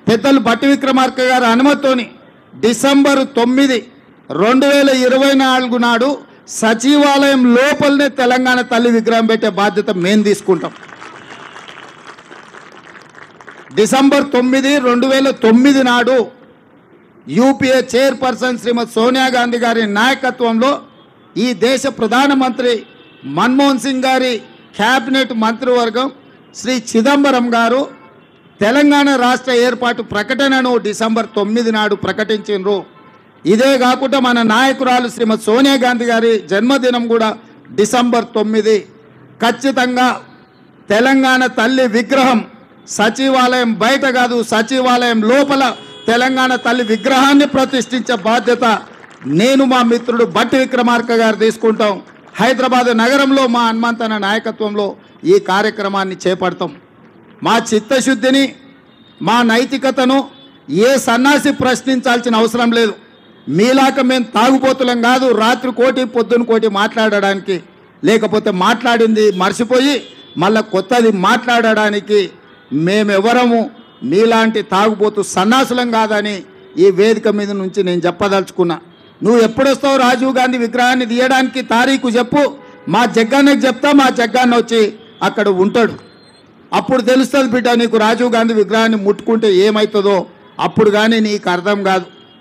పెద్దలు బట్టి విక్రమార్క గారి అనుమతితోని డిసెంబర్ తొమ్మిది రెండు వేల ఇరవై నాలుగు నాడు సచివాలయం లోపలనే తెలంగాణ తల్లి విగ్రహం పెట్టే బాధ్యత మేము తీసుకుంటాం డిసెంబర్ తొమ్మిది రెండు వేల తొమ్మిది నాడు యూపీఏ చైర్పర్సన్ శ్రీమతి సోనియా గాంధీ గారి నాయకత్వంలో ఈ దేశ ప్రధానమంత్రి మన్మోహన్ సింగ్ గారి క్యాబినెట్ మంత్రివర్గం శ్రీ చిదంబరం గారు తెలంగాణ రాష్ట్ర ఏర్పాటు ప్రకటనను డిసెంబర్ తొమ్మిది నాడు ప్రకటించారు ఇదే కాకుండా మన నాయకురాలు శ్రీమతి సోనియా గాంధీ గారి జన్మదినం కూడా డిసెంబర్ తొమ్మిది ఖచ్చితంగా తెలంగాణ తల్లి విగ్రహం సచివాలయం బయట కాదు సచివాలయం లోపల తెలంగాణ తల్లి విగ్రహాన్ని ప్రతిష్ఠించే బాధ్యత నేను మా మిత్రుడు బట్టి విక్రమార్క గారు తీసుకుంటాం హైదరాబాద్ నగరంలో మా హనుమంతన నాయకత్వంలో ఈ కార్యక్రమాన్ని చేపడతాం మా చిత్తశుద్ధిని మా నైతికతను ఏ సన్నాసి ప్రశ్నించాల్సిన అవసరం లేదు మీలాక మేము తాగుపోతులం కాదు రాత్రి కోటి పొద్దున కోటి మాట్లాడడానికి లేకపోతే మాట్లాడింది మర్చిపోయి మళ్ళా కొత్తది మాట్లాడడానికి మేమెవరము మీలాంటి తాగుబోతు సన్నాసులం కాదని ఈ వేదిక మీద నుంచి నేను చెప్పదలుచుకున్నా నువ్వు ఎప్పుడొస్తావు రాజీవ్ గాంధీ విగ్రహాన్ని తీయడానికి తారీఖు చెప్పు మా జగ్గాన్నకి చెప్తా మా జగ్గాన్న వచ్చి అక్కడ ఉంటాడు అప్పుడు తెలుస్తుంది బిడ్డ నీకు రాజీవ్ గాంధీ విగ్రహాన్ని ముట్టుకుంటే ఏమవుతుందో అప్పుడు కానీ నీకు అర్థం కాదు